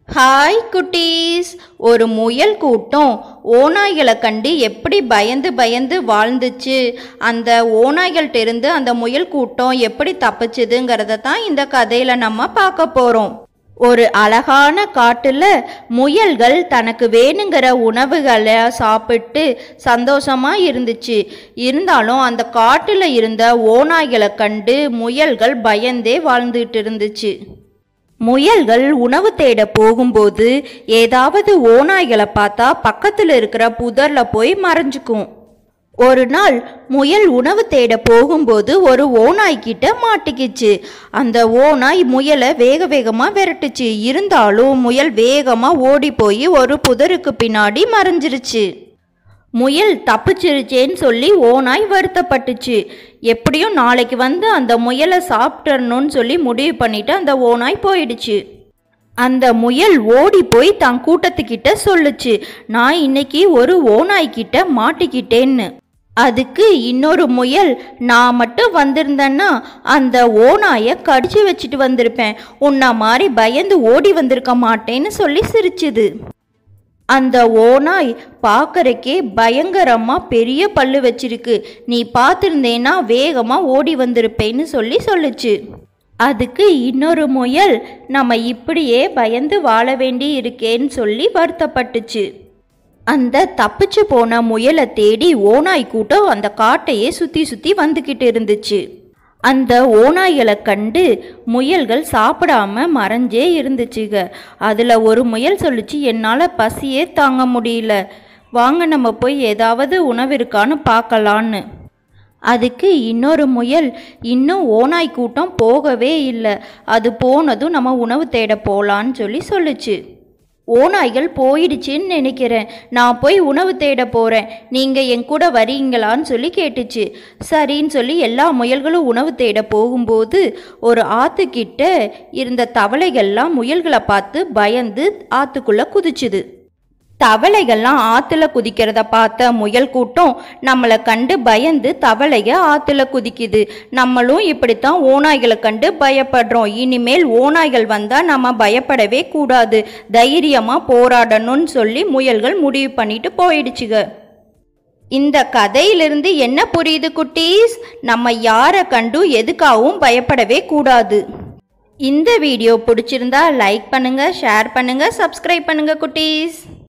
hi குட்டீஸ் ஒரு முயல் கூட்டம் ஓநாய்களை கண்டு எப்படி பயந்து பயந்து வாழ்ந்துச்சு அந்த ஓநாய்கள்ட்ட இருந்து அந்த முயல் கூட்டம் எப்படி தப்பிச்சுதுங்கிறத தான் இந்த கதையில் நம்ம பார்க்க போகிறோம் ஒரு அழகான காட்டுல முயல்கள் தனக்கு வேணுங்கிற உணவுகளை சாப்பிட்டு சந்தோஷமா இருந்துச்சு இருந்தாலும் அந்த காட்டுல இருந்த ஓநாய்களை கண்டு முயல்கள் பயந்தே வாழ்ந்துட்டு இருந்துச்சு முயல்கள் உணவு தேட போகும்போது ஏதாவது ஓநாய்களை பார்த்தா பக்கத்தில் இருக்கிற புதர்ல போய் மறைஞ்சுக்கும் ஒரு நாள் முயல் உணவு தேட போகும்போது ஒரு ஓநாய் கிட்ட மாட்டிக்கிச்சு அந்த ஓநாய் முயலை வேக வேகமாக விரட்டுச்சு இருந்தாலும் முயல் வேகமாக ஓடி போய் ஒரு புதருக்கு பின்னாடி மறைஞ்சிருச்சு முயல் தப்பிச்சிருச்சேன்னு சொல்லி ஓநாய் வருத்தப்பட்டுச்சு எப்படியும் நாளைக்கு வந்து அந்த முயலை சாப்பிட்றணும்னு சொல்லி முடிவு பண்ணிட்டு அந்த ஓநாய் போயிடுச்சு அந்த முயல் ஓடி போய் தன் கூட்டத்துக்கிட்ட சொல்லுச்சு நான் இன்னைக்கு ஒரு ஓநாய்க்கிட்ட மாட்டிக்கிட்டேன்னு அதுக்கு இன்னொரு முயல் நான் மட்டும் வந்திருந்தேன்னா அந்த ஓநாயை கடிச்சு வச்சுட்டு வந்திருப்பேன் உன்ன மாதிரி பயந்து ஓடி வந்திருக்க மாட்டேன்னு சொல்லி சிரிச்சுது அந்த ஓநாய் பார்க்கறக்கே பயங்கரமாக பெரிய பல்லு வச்சிருக்கு நீ பார்த்துருந்தேன்னா வேகமாக ஓடி வந்திருப்பேன்னு சொல்லி சொல்லுச்சு அதுக்கு இன்னொரு முயல் நம்ம இப்படியே பயந்து வாழ வேண்டி இருக்கேன்னு சொல்லி வருத்தப்பட்டுச்சு அந்த தப்பிச்சு போன முயலை தேடி ஓநாய் கூட்டம் அந்த காட்டையே சுற்றி சுற்றி வந்துக்கிட்டு இருந்துச்சு அந்த ஓநாய்களை கண்டு முயல்கள் சாப்பிடாம மறைஞ்சே இருந்துச்சுங்க அதில் ஒரு முயல் சொல்லுச்சு என்னால் பசியே தாங்க முடியல வாங்க நம்ம போய் ஏதாவது உணவு இருக்கான்னு பார்க்கலான்னு அதுக்கு இன்னொரு முயல் இன்னும் ஓநாய் கூட்டம் போகவே இல்லை அது போனதும் நம்ம உணவு தேட போகலான்னு சொல்லி சொல்லுச்சு ஓநாய்கள் போயிடுச்சுன்னு நினைக்கிறேன் நான் போய் உணவு தேட போகிறேன் நீங்கள் என் கூட வரீங்களான்னு சொல்லி கேட்டுச்சு சரின்னு சொல்லி எல்லா முயல்களும் உணவு தேட போகும்போது ஒரு ஆற்றுக்கிட்ட இருந்த தவளைகள்லாம் முயல்களை பார்த்து பயந்து ஆற்றுக்குள்ளே குதிச்சுது தவளைகள்லாம் ஆற்றுல குதிக்கிறத பார்த்த முயல் கூட்டம் நம்மளை கண்டு பயந்து தவளைக ஆற்றுல குதிக்குது நம்மளும் இப்படித்தான் ஓநாய்களை கண்டு பயப்படுறோம் இனிமேல் ஓநாய்கள் வந்தால் நம்ம பயப்படவே கூடாது தைரியமாக போராடணும்னு சொல்லி முயல்கள் முடிவு பண்ணிட்டு போயிடுச்சுங்க இந்த கதையிலிருந்து என்ன புரியுது குட்டீஸ் நம்ம யாரை கண்டும் எதுக்காகவும் பயப்படவே கூடாது இந்த வீடியோ பிடிச்சிருந்தா லைக் பண்ணுங்க ஷேர் பண்ணுங்க சப்ஸ்கிரைப் பண்ணுங்க குட்டீஸ்